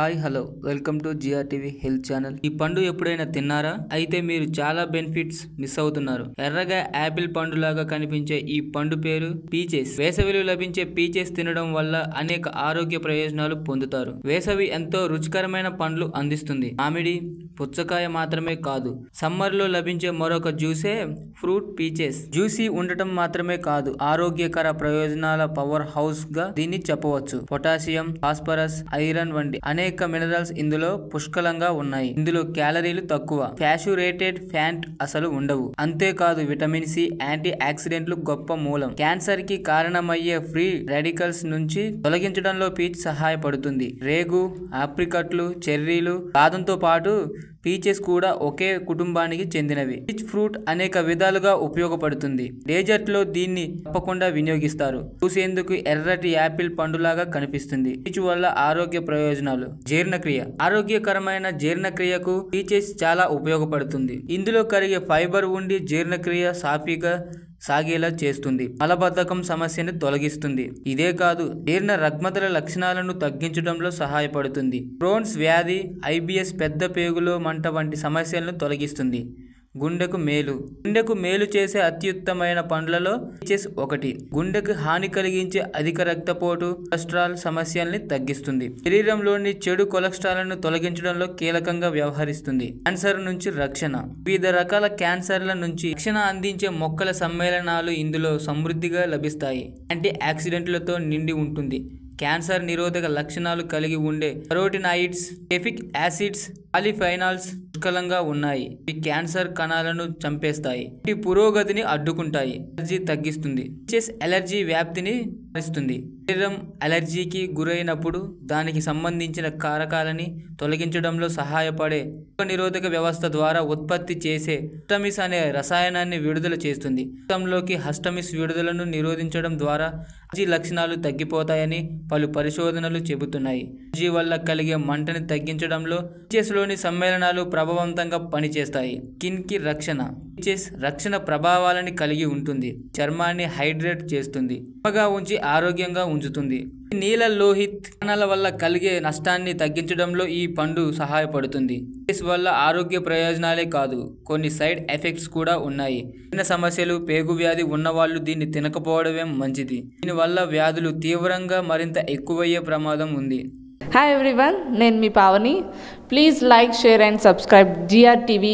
hi hello welcome to GR TV health channel ఈ పండు ఎప్పుడైనా తిన్నారా అయితే మీరు చాలా బెనిఫిట్స్ మిస్ అవుతున్నారు ఎర్రగా యాపిల్ పండు లాగా కనిపించే ఈ పండు పేరు పీచెస్ వేసవిలో లభించే పీచెస్ తినడం వల్ల అనేక ఆరోగ్య ప్రయోజనాలు పొందుతారు వేసవి ఎంతో రుచికరమైన పండ్లు అందిస్తుంది మామిడి పుచ్చకాయ మాత్రమే కాదు సమ్మర్ లో లభించే మరొక జ్యూసే ఫ్రూట్ పీచెస్ జ్యూసీ ఉండటం మాత్రమే కాదు ఆరోగ్యకర ప్రయోజనాల పవర్ హౌస్ గా దీన్ని చెప్పవచ్చు పొటాషియం ఫాస్ఫరస్ ఐరన్ వంటి అనేక మినరల్స్ ఇందులో పుష్కలంగా ఉన్నాయి ఇందులో క్యాలరీలు తక్కువ ఫ్యాచురేటెడ్ ఫ్యాట్ అసలు ఉండవు అంతేకాదు విటమిన్ సి యాంటీ ఆక్సిడెంట్లు గొప్ప మూలం క్యాన్సర్ కి కారణమయ్యే ఫ్రీ రాడికల్స్ నుంచి తొలగించడంలో పీచ్ సహాయపడుతుంది రేగు ఆప్రికట్లు చెర్రీలు బాదంతో పాటు పీచెస్ కూడా ఒకే కుటుంబానికి చెందినవి పీచ్ ఫ్రూట్ అనేక విధాలుగా ఉపయోగపడుతుంది డేజర్ట్ లో దీన్ని తప్పకుండా వినియోగిస్తారు చూసేందుకు ఎర్రటి యాపిల్ పండులాగా కనిపిస్తుంది పీచు వల్ల ఆరోగ్య ప్రయోజనాలు జీర్ణక్రియ ఆరోగ్యకరమైన జీర్ణక్రియకు పీచెస్ చాలా ఉపయోగపడుతుంది ఇందులో కరిగే ఫైబర్ ఉండి జీర్ణక్రియ సాఫీగా సాగేలా చేస్తుంది మలబద్ధకం సమస్యను తొలగిస్తుంది ఇదే కాదు జీర్ణ రుగ్మతల లక్షణాలను తగ్గించడంలో సహాయపడుతుంది క్రోన్స్ వ్యాధి ఐబిఎస్ పెద్ద పేగులో మంట వంటి సమస్యలను తొలగిస్తుంది గుండెకు మేలు గుండెకు మేలు చేసే అత్యుత్తమైన పండ్లలో పీచెస్ ఒకటి గుండెకు హాని కలిగించే అధిక రక్తపోటు కొలెస్ట్రాల్ సమస్యల్ని తగ్గిస్తుంది శరీరంలోని చెడు కొలెస్ట్రాల్ను తొలగించడంలో కీలకంగా వ్యవహరిస్తుంది క్యాన్సర్ నుంచి రక్షణ వివిధ రకాల క్యాన్సర్ల నుంచి రక్షణ అందించే మొక్కల సమ్మేళనాలు ఇందులో సమృద్ధిగా లభిస్తాయి యాంటీ ఆక్సిడెంట్లతో నిండి ఉంటుంది క్యాన్సర్ నిరోధక లక్షణాలు కలిగి ఉండే కరోటినాయిడ్స్ ఎఫిక్ యాసిడ్స్ పాలిఫైనాల్స్ పుష్కలంగా ఉన్నాయి ఇవి క్యాన్సర్ కణాలను చంపేస్తాయి వీటి పురోగతిని అడ్డుకుంటాయి ఎలర్జీ తగ్గిస్తుంది చెస్ ఎలర్జీ వ్యాప్తిని నివారిస్తుంది శరీరం అలర్జీకి గురైనప్పుడు దానికి సంబంధించిన కారకాలని తొలగించడంలో సహాయపడే రోగ నిరోధక వ్యవస్థ ద్వారా ఉత్పత్తి చేసే హస్టమిస్ అనే రసాయనాన్ని విడుదల చేస్తుంది రక్తంలోకి హస్టమిస్ విడుదలను నిరోధించడం ద్వారా అలర్జీ లక్షణాలు తగ్గిపోతాయని పలు పరిశోధనలు చెబుతున్నాయి అలర్జీ వల్ల కలిగే మంటని తగ్గించడంలో లోని సమ్మేళనాలు ప్రభావవంతంగా పనిచేస్తాయి స్కిన్ కి రక్షణ పీచెస్ రక్షణ ప్రభావాలని కలిగి ఉంటుంది చర్మాన్ని హైడ్రేట్ చేస్తుంది ఉప్పగా ఉంచి ఆరోగ్యంగా ఉంచుతుంది నీల లోహిత్ కణాల వల్ల కలిగే నష్టాన్ని తగ్గించడంలో ఈ పండు సహాయపడుతుంది పీచెస్ వల్ల ఆరోగ్య ప్రయోజనాలే కాదు కొన్ని సైడ్ ఎఫెక్ట్స్ కూడా ఉన్నాయి చిన్న సమస్యలు పేగు వ్యాధి ఉన్నవాళ్ళు దీన్ని తినకపోవడమే మంచిది దీనివల్ల వ్యాధులు తీవ్రంగా మరింత ఎక్కువయ్యే ప్రమాదం ఉంది హాయ్ ఎవ్రీవన్ నేను మీ Pavani please like share and subscribe GR TV